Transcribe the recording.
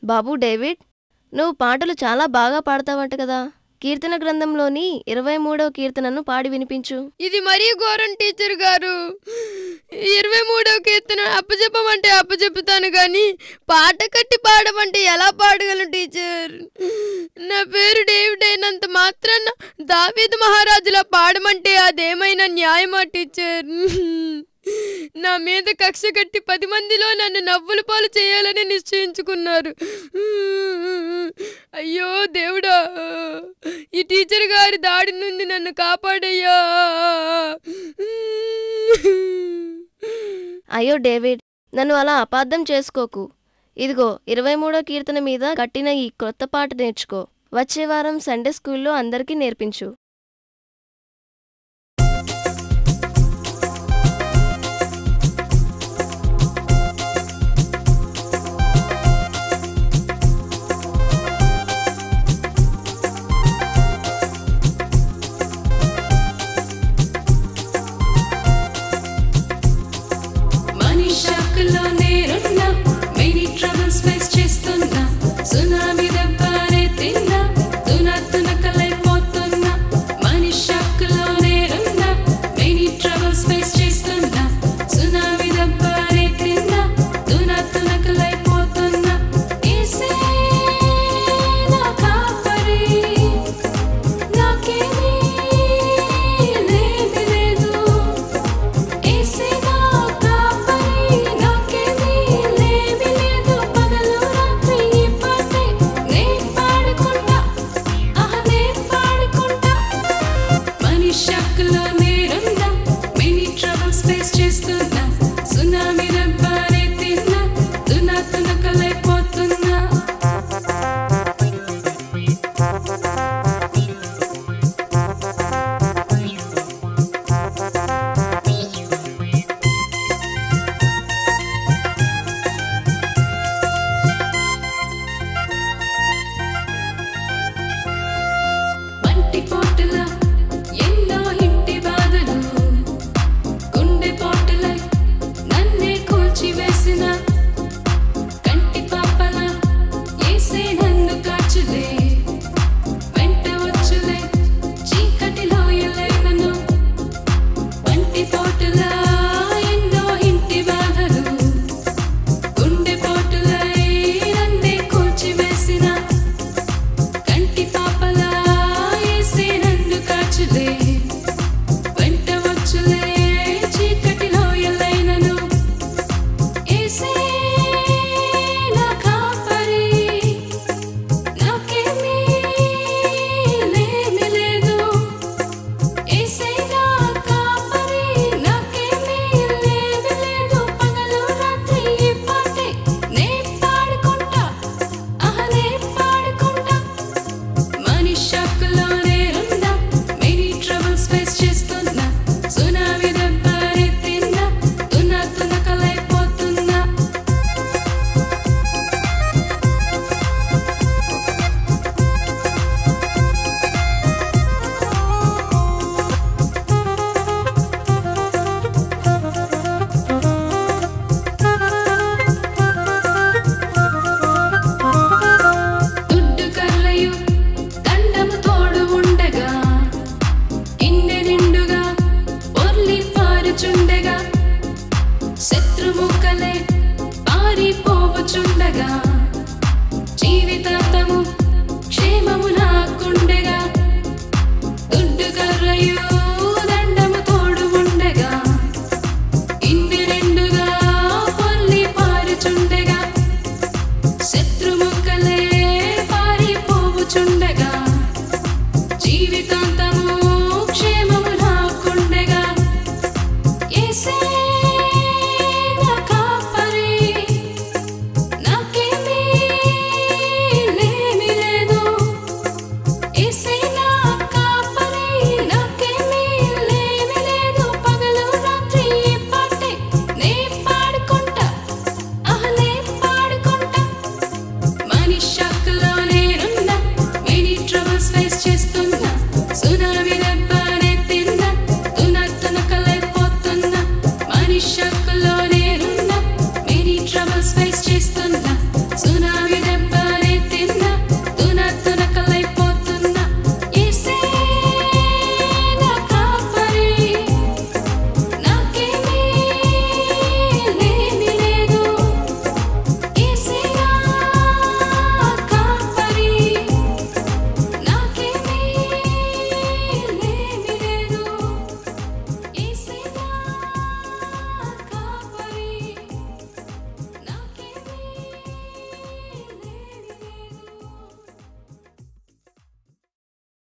బాబు David నువ్వు పాటలు చాలా బాగా పాడతావంట కదా కీర్తన గ్రంథంలోని ఇరవై మూడవ కీర్తనను పాడి వినిపించు ఇది మరీ ఘోరం టీచర్ గారు ఇరవై మూడవ కీర్తన అప్పచెప్పమంటే అప్పచెప్పుతాను కానీ పాట కట్టి పాడమంటే ఎలా పాడగలను టీచర్ నా పేరు డేవిడ్ అయినంత మాత్రాన దావీదు మహారాజులా పాడమంటే అదేమైనా న్యాయమా టీచర్ నా మీద కక్ష కట్టి పది మందిలో నన్ను నవ్వుల పాలు చేయాలని నిశ్చయించుకున్నారు అయ్యో దేవుడా ఈ టీచర్ గారి దాడి నుండి నన్ను కాపాడయ్యా అయ్యో డేవిడ్ నన్ను అలా అపార్థం చేసుకోకు ఇదిగో ఇరవై మూడో కీర్తన మీద కట్టిన ఈ కొత్త పాట నేర్చుకో వచ్చే వారం సండే స్కూల్లో అందరికీ నేర్పించు మనిషాకులో నేరున్నా మెనీ ట్రబుల్స్ ఫేస్ చేస్తున్నా సునామీ దెబ్బనే తిన్నా తున తునకలైపోతున్నా మనిషాకులో నేరున్నా మెనీ ట్రబుల్స్ ఫేస్ చేస్తున్నా సునామీ దెబ్బనే తిన్నా తున తునకలైపోతున్నా ఏసే నా కాపరి నాకేమీ లేమి లేదు ఏసేనా కాపరి నాకేమీ లేమి లేదు పగలు రాత్రి ఈ పాటే నే పాడుకుంటా ఆహా నే పాడుకుంటా మనిషాకులో నేరున్నా మెనీ ట్రబుల్స్ ఫేస్ చేస్తున్నా సునామీ దెబ్బనే తిన్నా తున తునకలైపోతున్నా వంటి పోటుల ఎన్నో ఇంటి బాధలు గుండె పోటులై నన్నే కూల్చివేసిన కంటి పాపల ఏసే నన్ను కాచులే వెంట వచ్చులే చీకటిలో ఎలైనను వంటి పోటుల ఎన్నో ఇంటి బాధలు గుండె పోటులై నన్నే కూల్చివేసిన కంటి పాపలా ఏసే నన్ను కాచులే వెంట వచ్చులే చీకటిలో ఎల్లైనను ఏసే నా కాపరి నాకేమీ లేమి లేదు ఏసే నా కాపరి నాకేమీ లేమి లేదు పగలు రాత్రి ఈ పాటే నే పాడుకుంటా ఆహా నే పాడుకుంటా మనిషాకులో నేరున్నా మెనీ ట్రబుల్స్ ఫేస్ చేస్తున్నా సునామీ దెబ్బని తిన్నా తున తునకలైపోతున్నా దుడ్డు కర్రయు దండము తోడు ఉండగా గిన్నె నిండుగా పొర్లి పారుచుండగా శత్రుముక్కలే పారిపోవచుండగా జీవితాంతము క్షేమము నాకుండగా దుడ్డు కర్రయు దండము తోడు ఉండగా గిన్నె నిండుగా పొర్లి పారుచుండగా శత్రుముక్కలే